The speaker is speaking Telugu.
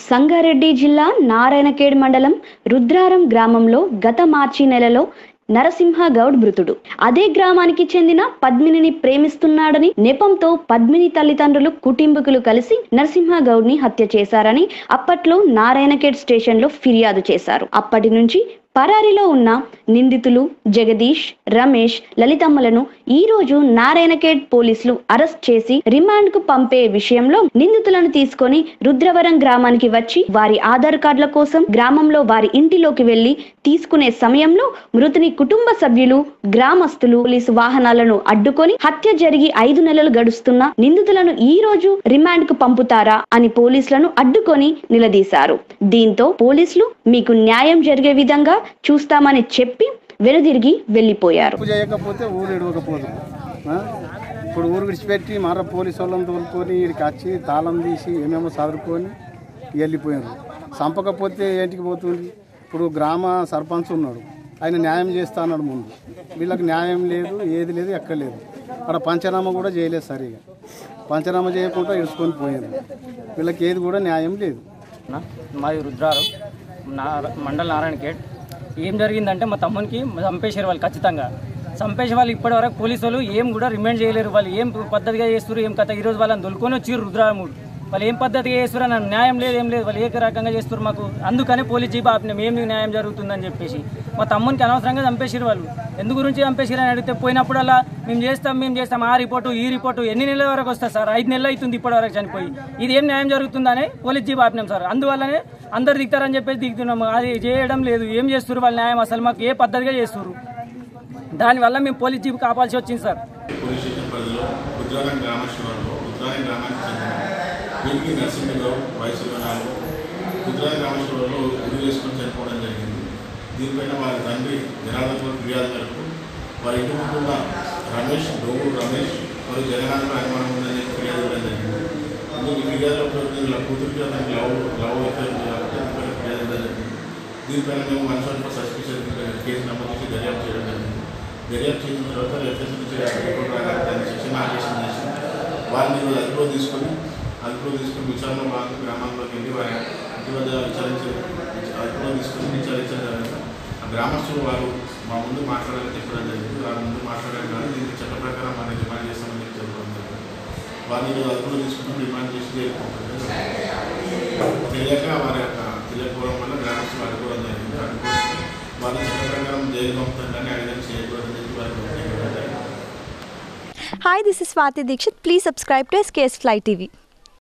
సంగారెడ్డి జిల్లా నారాయణఖేడ్ మండలం రుద్రారం గ్రామంలో గత మార్చి నెలలో నరసింహ గౌడ్ మృతుడు అదే గ్రామానికి చెందిన పద్మినిని ప్రేమిస్తున్నాడని నెపంతో పద్మిని తల్లిదండ్రులు కుటుంబకులు కలిసి నరసింహ గౌడ్ ని హత్య చేశారని అప్పట్లో నారాయణఖేడ్ స్టేషన్ లో ఫిర్యాదు చేశారు అప్పటి నుంచి పరారీలో ఉన్న నిందితులు జగదీష్ రమేష్ లలితమ్మలను ఈ రోజు నారాయణఖేడ్ పోలీసులు అరెస్ట్ చేసి రిమాండ్ కు పంపే విషయంలో నిందితులను తీసుకొని రుద్రవరం గ్రామానికి వచ్చి వారి ఆధార్ కార్డుల కోసం గ్రామంలో వారి ఇంటిలోకి వెళ్లి తీసుకునే సమయంలో మృతుని కుటుంబ సభ్యులు గ్రామస్తులు పోలీసు వాహనాలను అడ్డుకొని హత్య జరిగి ఐదు నెలలు గడుస్తున్న నిందితులను ఈ రోజు రిమాండ్ కు పంపుతారా అని పోలీసులను అడ్డుకొని నిలదీశారు దీంతో పోలీసులు మీకు న్యాయం జరిగే విధంగా చూస్తామని చెప్పి వెనుదిరిగి వెళ్లిపోయారు తప్పు చేయకపోతే ఊరు ఇడవకపోదు ఆ? ఇప్పుడు ఊరు విడిచిపెట్టి మర పోలీసు వాళ్ళని తోలుకొని ఇక్కడికి వచ్చి తాళం తీసి ఏమేమో చదువుకొని వెళ్ళిపోయారు చంపకపోతే ఏంటికి పోతుంది ఇప్పుడు గ్రామ సర్పంచ్ ఉన్నాడు ఆయన న్యాయం చేస్తా అన్నాడు ముందు వీళ్ళకి న్యాయం లేదు ఏది లేదు ఎక్కలేదు అక్కడ పంచనామా కూడా చేయలేదు సరిగా పంచనామా చేయకుండా ఇడుచుకొని పోయారు వీళ్ళకి ఏది కూడా న్యాయం లేదు నా- మాది రుద్రారం నా మండల నారాయణ గేట్ ఏం జరిగిందంటే మా తమ్మునికి చంపేశారు వాళ్ళు ఖచ్చితంగా చంపేసి వాళ్ళు ఇప్పటి వరకు పోలీసు వాళ్ళు ఏం కూడా రిమైండ్ చేయలేరు వాళ్ళు ఏం పద్ధతిగా చేస్తారు ఏం కథ ఈరోజు వాళ్ళని దొలుకొని వచ్చి రుద్రాముడు వాళ్ళు ఏం పద్ధతిగా చేస్తారు అని న్యాయం లేదు ఏం లేదు వాళ్ళు ఏ రకంగా చేస్తారు మాకు అందుకనే పోలీస్ జీప్ ఆపినాం ఏం న్యాయం జరుగుతుందని చెప్పేసి మా తమ్మునికి అనవసరంగా చంపేసారు వాళ్ళు ఎందు గురించి చంపేసారు అని అడిగితే పోయినప్పుడల్లా మేము చేస్తాం మేము చేస్తాం ఆ రిపోర్టు ఈ రిపోర్టు ఎన్ని నెలల వరకు వస్తుంది సార్ ఐదు నెలలు అవుతుంది ఇప్పటి వరకు చనిపోయి ఇది ఏం న్యాయం జరుగుతుందని పోలీస్ జీప్ ఆపినాం సార్ అందువల్లనే అందరు దిగుతారని చెప్పేసి దిగుతున్నాము అది చేయడం లేదు ఏం చేస్తారు వాళ్ళ న్యాయం అసలు మాకు ఏ పద్ధతిగా చేస్తారు దానివల్ల మేము పోలీస్ జీప్ కాపాల్సి వచ్చింది సార్ పోలీస్ స్టేషన్ పరిధిలో రుద్రారం గ్రామ శివారులో రుద్రారం గ్రామానికి చెందిన వీరికి నరసింహరావు వయసు ఇరవై నాలుగు రుద్రారం గ్రామ శివారులో ఉరి వేసుకొని చనిపోవడం జరిగింది దీనిపైన వారి తండ్రి జనార్దన్ ఫిర్యాదు మేరకు వారి ఇంటి ముందు ఉన్న రమేష్ డోగు రమేష్ మరియు జగనాథ్ అనుమానం ఉందని చెప్పి ఫిర్యాదు ఇవ్వడం జరిగింది ఇందుకు ఈ ఫిర్యాదులో వీళ్ళ కూతురికి అతనికి లవ్ లవ్ అయిపోయి ఉంది కాబట్టి దీనిపైన ఫిర్యాదు ఇవ్వడం జరిగింది దీనిపైన మేము one seventy four suspicion case నమోదు చేసి దర్యాప్తు చేయడం జరిగింది దర్యాప్తు చేసిన తర్వాత ఎఫ్ఎస్ నుంచి రిపోర్ట్ ప్రకారం దాన్ని శిక్షణ ఆదేశం చేసి వారిని ఈరోజు అదుపులో తీసుకొని అదుపులో తీసుకొని విచారణ భాగంగా గ్రామాల్లోకి వెళ్ళి వారి ఇంటి వద్ద విచారించే అదుపులో తీసుకొని విచారించడం జరిగింది ఆ గ్రామస్తులు వారు మా ముందు మాట్లాడాలని చెప్పడం జరిగింది వారి ముందు మాట్లాడారు కానీ దీనికి చట్ట ప్రకారం మనం డిమాండ్ చేస్తామని చెప్పి చెప్పడం జరిగింది వారిని ఈరోజు అదుపులో తీసుకుని డిమాండ్ చేసి జైలుకుంటారు తెలియక వారి యొక్క తెలియకపోవడం వల్ల గ్రామస్తులు అడ్డుకోవడం జరిగింది అడ్డుకోవడం వారిని చట్ట ప్రకారం జైలు పంపుతారు కానీ ఆ విధంగా చేయకూడదని చెప్పి వారికి ఒప్పుకోవడం జరిగింది Hi, this is Swati Dikshit. Please subscribe to SKS Fly TV.